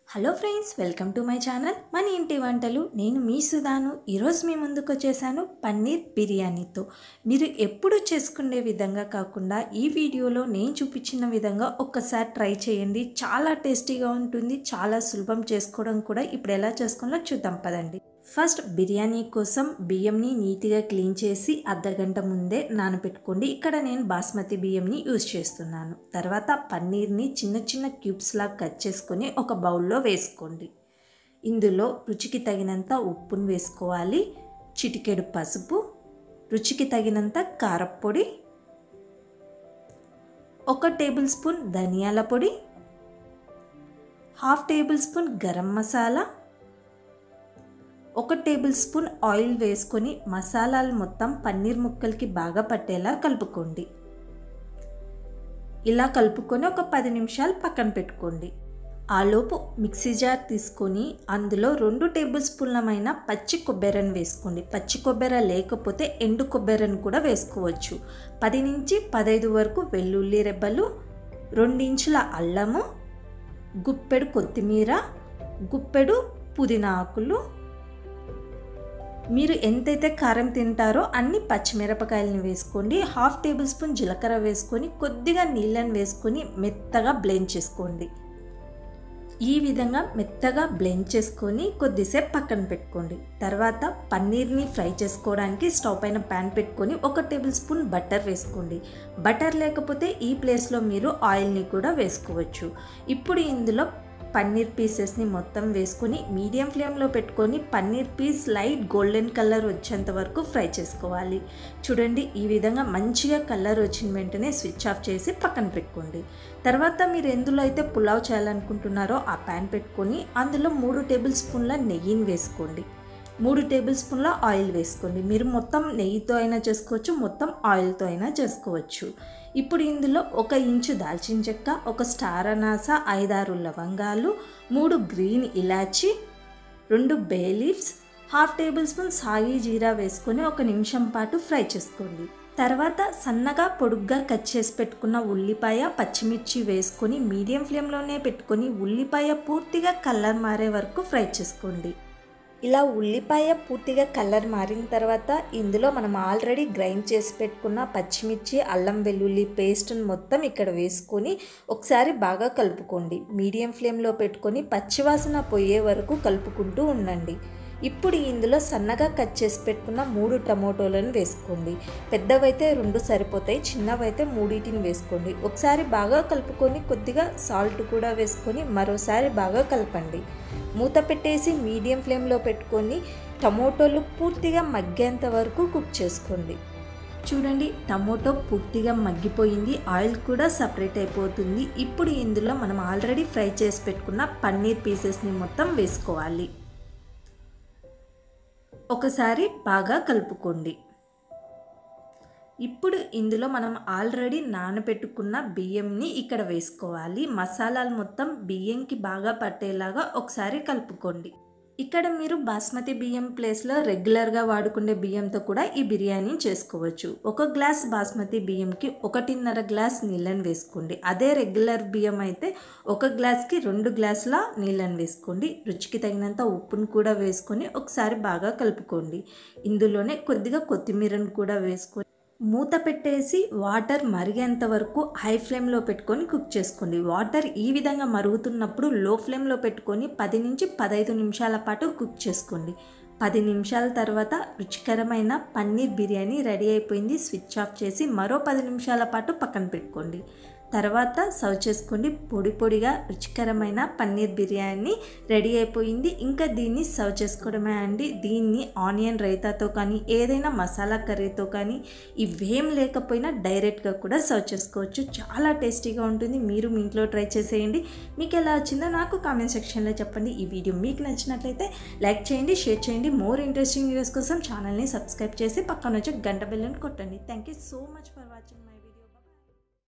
hello friends welcome to my channel మన ఇంటి వంటలు నేను మీ సుధాను ఈరోజు మీ ముందుకు వచ్చేసాను పన్నీర్ బిర్యానీతో మీరు ఎప్పుడు చేసుకునే విధంగా కాకుండా ఈ వీడియోలో నేను చూపించిన విధంగా ఒక్కసారి ట్రై చేయండి చాలా టేస్టీగా ఉంటుంది చాలా సులభం చేసుకోవడం కూడా ఇప్పుడు ఎలా చేసుకోవాలో చూద్దాం పదండి ఫస్ట్ బిర్యానీ కోసం బియ్యంని నీట్గా క్లీన్ చేసి అర్ధగంట ముందే నానబెట్టుకోండి ఇక్కడ నేను బాస్మతి బియ్యంని యూజ్ చేస్తున్నాను తర్వాత పన్నీర్ని చిన్న చిన్న క్యూబ్స్లా కట్ చేసుకొని ఒక బౌల్లో వేసుకోండి ఇందులో రుచికి తగినంత ఉప్పును వేసుకోవాలి చిటికెడు పసుపు రుచికి తగినంత కారప్పొడి ఒక టేబుల్ స్పూన్ ధనియాల పొడి half tablespoon garam masala ఒక టేబుల్ స్పూన్ ఆయిల్ వేసుకొని మసాలాలు మొత్తం పన్నీర్ ముక్కలకి బాగా పట్టేలా కలుపుకోండి ఇలా కలుపుకొని ఒక పది నిమిషాలు పక్కన పెట్టుకోండి ఆలోపు మిక్సీ జార్ తీసుకొని అందులో రెండు టేబుల్ స్పూన్లమైన పచ్చి కొబ్బరిని వేసుకోండి పచ్చి కొబ్బరి లేకపోతే ఎండు కొబ్బరిని కూడా వేసుకోవచ్చు పది నుంచి పదహైదు వరకు వెల్లుల్లి రెబ్బలు రెండించుల అల్లము గుప్పెడు కొత్తిమీర గుప్పెడు పుదీనా ఆకులు మీరు ఎంతైతే కారం తింటారో అన్ని పచ్చిమిరపకాయలను వేసుకోండి హాఫ్ టేబుల్ స్పూన్ జీలకర్ర వేసుకొని కొద్దిగా నీళ్ళని వేసుకొని మెత్తగా బ్లెండ్ చేసుకోండి ఈ విధంగా మెత్తగా బ్లెండ్ చేసుకొని కొద్దిసేపు పక్కన పెట్టుకోండి తర్వాత పన్నీర్ని ఫ్రై చేసుకోవడానికి స్టవ్ పైన ప్యాన్ పెట్టుకొని ఒక టేబుల్ స్పూన్ బటర్ వేసుకోండి బటర్ లేకపోతే ఈ ప్లేస్లో మీరు ఆయిల్ని కూడా వేసుకోవచ్చు ఇప్పుడు ఇందులో పన్నీర్ పీసెస్ని మొత్తం వేసుకొని మీడియం ఫ్లేమ్లో పెట్టుకొని paneer piece light golden colour వచ్చేంత వరకు ఫ్రై చేసుకోవాలి చూడండి ఈ విధంగా మంచిగా కలర్ వచ్చిన వెంటనే స్విచ్ ఆఫ్ చేసి పక్కన పెట్టుకోండి తర్వాత మీరు ఎందులో అయితే పులావ్ చేయాలనుకుంటున్నారో ఆ ప్యాన్ పెట్టుకొని అందులో మూడు టేబుల్ స్పూన్ల నెయ్యిని వేసుకోండి మూడు టేబుల్ స్పూన్ల ఆయిల్ వేసుకోండి మీరు మొత్తం నెయ్యితో అయినా చేసుకోవచ్చు మొత్తం ఆయిల్తో అయినా చేసుకోవచ్చు ఇప్పుడు ఇందులో ఒక ఇంచు దాల్చిన చెక్క ఒక స్టార్ అనాస ఐదారు లవంగాలు మూడు గ్రీన్ ఇలాచి రెండు bay leaves half tablespoon సాగి జీరా వేసుకొని ఒక నిమిషం పాటు ఫ్రై చేసుకోండి తర్వాత సన్నగా పొడుగ్గా కట్ చేసి పెట్టుకున్న ఉల్లిపాయ పచ్చిమిర్చి వేసుకొని మీడియం ఫ్లేమ్లోనే పెట్టుకొని ఉల్లిపాయ పూర్తిగా కలర్ మారే వరకు ఫ్రై చేసుకోండి ఇలా ఉల్లిపాయ పూర్తిగా కలర్ మారిన తర్వాత ఇందులో మనం ఆల్రెడీ గ్రైండ్ చేసి పెట్టుకున్న పచ్చిమిర్చి అల్లం వెల్లుల్లి పేస్ట్ని మొత్తం ఇక్కడ వేసుకొని ఒకసారి బాగా కలుపుకోండి మీడియం ఫ్లేమ్లో పెట్టుకొని పచ్చివాసన పోయే వరకు కలుపుకుంటూ ఉండండి ఇప్పుడు ఇందులో సన్నగా కట్ చేసి పెట్టుకున్న మూడు టమోటోలను వేసుకోండి పెద్దవైతే రెండు సరిపోతాయి చిన్నవైతే మూడింటిని వేసుకోండి ఒకసారి బాగా కలుపుకొని కొద్దిగా సాల్ట్ కూడా వేసుకొని మరోసారి బాగా కలపండి మూత పెట్టేసి మీడియం ఫ్లేమ్లో పెట్టుకొని టమోటోలు పూర్తిగా మగ్గేంత వరకు కుక్ చేసుకోండి చూడండి టమోటో పూర్తిగా మగ్గిపోయింది ఆయిల్ కూడా సపరేట్ అయిపోతుంది ఇప్పుడు ఇందులో మనం ఆల్రెడీ ఫ్రై చేసి పెట్టుకున్న పన్నీర్ పీసెస్ని మొత్తం వేసుకోవాలి ఒకసారి బాగా కలుపుకోండి ఇప్పుడు ఇందులో మనం ఆల్రెడీ నానబెట్టుకున్న బియ్యంని ఇక్కడ వేసుకోవాలి మసాలాలు మొత్తం బియ్యంకి బాగా పట్టేలాగా ఒకసారి కలుపుకోండి ఇక్కడ మీరు బాస్మతి బియ్యం ప్లేస్లో రెగ్యులర్గా వాడుకునే బియ్యంతో కూడా ఈ బిర్యానీ చేసుకోవచ్చు ఒక గ్లాస్ బాస్మతి బియ్యంకి ఒకటిన్నర గ్లాస్ నీళ్ళని వేసుకోండి అదే రెగ్యులర్ బియ్యం అయితే ఒక గ్లాస్కి రెండు గ్లాసుల నీళ్ళని వేసుకోండి రుచికి తగినంత ఉప్పును కూడా వేసుకొని ఒకసారి బాగా కలుపుకోండి ఇందులోనే కొద్దిగా కొత్తిమీరను కూడా వేసుకొని మూత పెట్టేసి వాటర్ మరిగేంత వరకు హై ఫ్లేమ్లో పెట్టుకొని కుక్ చేసుకోండి వాటర్ ఈ విధంగా మరుగుతున్నప్పుడు లో ఫ్లేమ్లో పెట్టుకొని పది నుంచి పదహైదు నిమిషాల పాటు కుక్ చేసుకోండి పది నిమిషాల తర్వాత రుచికరమైన పన్నీర్ బిర్యానీ రెడీ అయిపోయింది స్విచ్ ఆఫ్ చేసి మరో పది నిమిషాల పాటు పక్కన పెట్టుకోండి తర్వాత సర్వ్ చేసుకోండి పొడి పొడిగా రుచికరమైన పన్నీర్ బిర్యానీ రెడీ అయిపోయింది ఇంకా దీన్ని సర్వ్ చేసుకోవడమే అండి దీన్ని ఆనియన్ రైతాతో కానీ ఏదైనా మసాలా కర్రీతో కానీ ఇవేం లేకపోయినా డైరెక్ట్గా కూడా సర్వ్ చేసుకోవచ్చు చాలా టేస్టీగా ఉంటుంది మీరు మీ ఇంట్లో ట్రై చేసేయండి మీకు ఎలా వచ్చిందో నాకు కామెంట్ సెక్షన్లో చెప్పండి ఈ వీడియో మీకు నచ్చినట్లయితే లైక్ చేయండి షేర్ చేయండి మోర్ ఇంట్రెస్టింగ్ వీడియోస్ కోసం ఛానల్ని సబ్స్క్రైబ్ చేసి పక్కన వచ్చి గంట బెల్లని కొట్టండి thank you so much for watching my